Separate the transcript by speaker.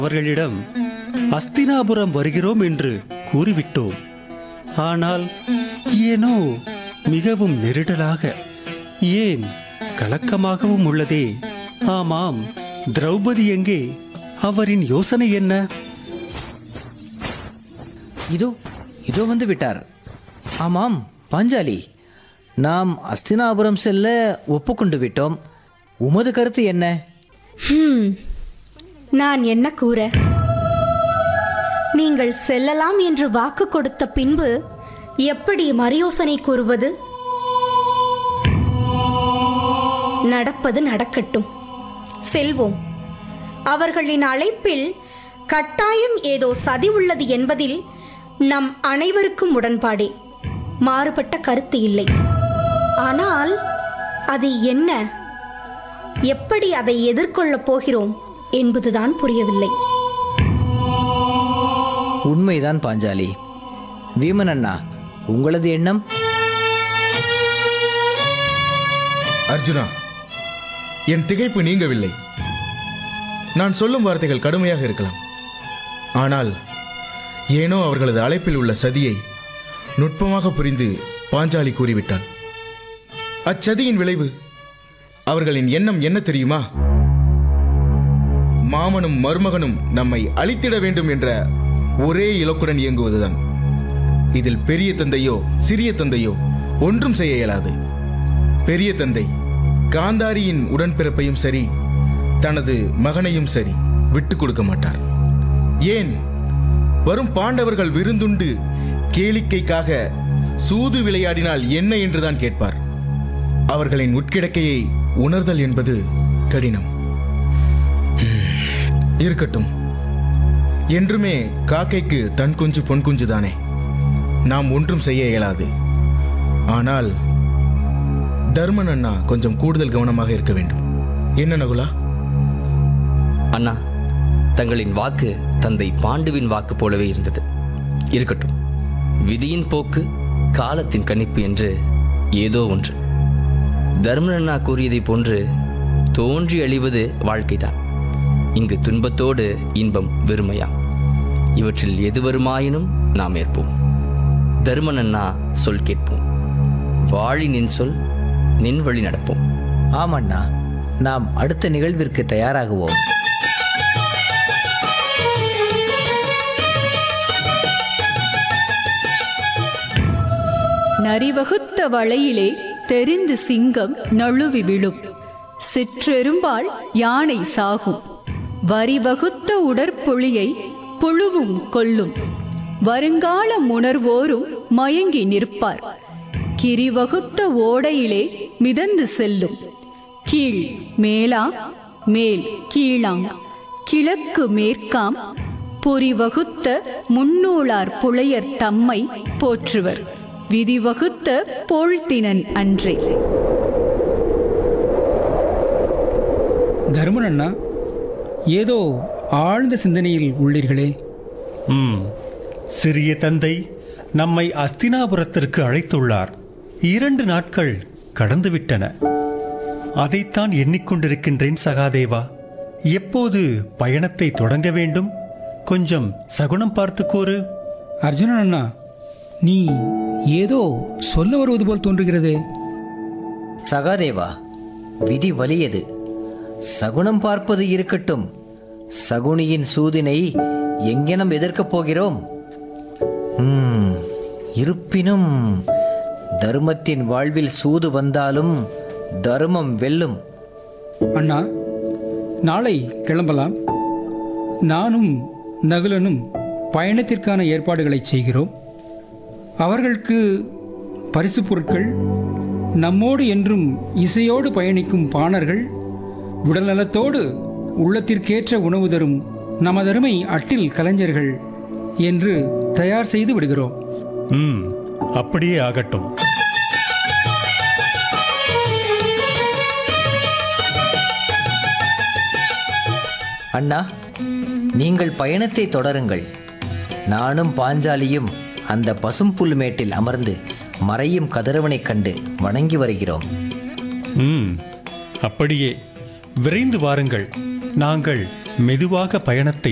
Speaker 1: அவர்களிடம் அஸ்தினாபுரம் வருகிறோம் என்று கூறிவிட்டோம் ஆனால் ஏனோ மிகவும் நெருடலாக ஏன் கலக்கமாகவும் உள்ளதே ஆமாம் திரௌபதி எங்கே அவரின் யோசனை என்ன
Speaker 2: இதோ இதோ வந்து விட்டார் ஆமாம் பாஞ்சாலி நாம் அஸ்தினாபுரம் செல்ல ஒப்புக்கொண்டு விட்டோம் உமது கருத்து என்ன
Speaker 3: ஹம், நான் என்ன கூற நீங்கள் செல்லலாம் என்று வாக்கு கொடுத்த பின்பு எப்படி மறுயோசனை கூறுவது நடப்பது நடக்கட்டும் செல்வோம் அவர்களின் அழைப்பில் கட்டாயம் ஏதோ சதி உள்ளது என்பதில் நம் அனைவருக்கும் உடன்பாடே மாறுபட்ட கருத்து இல்லை ஆனால் அது என்ன எப்படி அதை எதிர்கொள்ளப் போகிறோம் என்பதுதான் புரியவில்லை
Speaker 2: உண்மைதான் பாஞ்சாலி வீமன் அண்ணா உங்களது எண்ணம்
Speaker 4: அர்ஜுனா என் திகைப்பு நீங்கவில்லை நான் சொல்லும் வார்த்தைகள் கடுமையாக இருக்கலாம் ஆனால் ஏனோ அவர்களது அழைப்பில் உள்ள சதியை நுட்பமாக புரிந்து பாஞ்சாலி கூறிவிட்டாள் அச்சதியின் விளைவு அவர்களின் எண்ணம் என்ன தெரியுமா மாமனும் மருமகனும் நம்மை அழித்திட வேண்டும் என்ற ஒரே இலக்குடன் இயங்குவதுதான் இதில் பெரிய தந்தையோ சிறிய தந்தையோ ஒன்றும் செய்ய இயலாது பெரிய தந்தை காந்தாரியின் உடன்பிறப்பையும் சரி தனது மகனையும் சரி விட்டு கொடுக்க மாட்டார் ஏன் வரும் பாண்டவர்கள் விருந்துண்டு கேளிக்கைக்காக சூது விளையாடினால் என்ன என்றுதான் கேட்பார் அவர்களின் உட்கிடக்கையை உணர்தல் என்பது கடினம் ஹம், இருக்கட்டும் என்றுமே காக்கைக்கு தன் குஞ்சு பொன் குஞ்சு தானே நாம் ஒன்றும் செய்ய இயலாது ஆனால் தர்மன் அண்ணா கொஞ்சம் கூடுதல் கவனமாக இருக்க வேண்டும் என்ன நகுலா
Speaker 5: அண்ணா தங்களின் வாக்கு தந்தை பாண்டுவின் வாக்கு போலவே இருந்தது இருக்கட்டும் விதியின் போக்கு காலத்தின் கணிப்பு என்று ஏதோ ஒன்று தர்மன் அண்ணா கூறியதைப் போன்று தோன்றி அழிவது வாழ்க்கைதான் இங்கு துன்பத்தோடு இன்பம் வெறுமையாம் இவற்றில் எது வருமாயினும் நாம் ஏற்போம் தர்மன் அண்ணா சொல் கேட்போம் வாழி நின் சொல் நின் வழி நடப்போம்
Speaker 2: ஆமண்ணா நாம் அடுத்த நிகழ்விற்கு தயாராகுவோம்
Speaker 6: நரிவகுத்த வளையிலே தெரிந்து சிங்கம் நழுவி விழும் சிற்றெரும்பால் யானை சாகும் வரிவகுத்த உடற்பொழியை புழுவும் கொல்லும் வருங்காலம் உணர்வோரும் மயங்கி நிற்பார் கிரிவகுத்த ஓடையிலே மிதந்து செல்லும் கீழ் மேலா மேல் கீழாங் கிழக்கு மேற்காம் பொறிவகுத்த முன்னூளார் புலையர் தம்மை போற்றுவர் விதிவகுத்த போழ்த்தினன் அன்றே
Speaker 7: தருமன் அண்ணா ஏதோ ஆழ்ந்த சிந்தனையில் உள்ளீர்களே
Speaker 1: ம் சிறிய தந்தை நம்மை அஸ்தினாபுரத்திற்கு அழைத்துள்ளார் இரண்டு நாட்கள் கடந்துவிட்டன அதைத்தான் எண்ணிக்கொண்டிருக்கின்றேன் சகாதேவா எப்போது பயணத்தை தொடங்க வேண்டும் கொஞ்சம் சகுனம் பார்த்து கூறு
Speaker 7: அர்ஜுனன் அண்ணா நீ ஏதோ சொல்ல வருவது போல் தோன்றுகிறதே
Speaker 2: சகாதேவா விதி வலியது சகுனம் பார்ப்பது இருக்கட்டும் சகுனியின் சூதினை எங்கெனம் எதிர்க்கப் போகிறோம் ம், இருப்பினும் தர்மத்தின் வாழ்வில் சூது வந்தாலும் தர்மம் வெல்லும்
Speaker 7: அண்ணா நாளை கிளம்பலாம் நானும் நகுலனும் பயணத்திற்கான ஏற்பாடுகளை செய்கிறோம் அவர்களுக்கு பரிசு பொருட்கள் நம்மோடு என்றும் இசையோடு பயணிக்கும் பாணர்கள் உடல்நலத்தோடு உள்ளத்திற்கேற்ற உணவு தரும் நமதருமை அட்டில் கலைஞர்கள் என்று தயார் செய்து விடுகிறோம்
Speaker 1: ம் அப்படியே ஆகட்டும்
Speaker 2: அண்ணா நீங்கள் பயணத்தை தொடருங்கள் நானும் பாஞ்சாலியும் அந்த பசும்புல் மேட்டில் அமர்ந்து மறையும் கதிரவனைக் கண்டு வணங்கி வருகிறோம்
Speaker 1: ம் அப்படியே விரைந்து வாருங்கள் நாங்கள் மெதுவாக பயணத்தை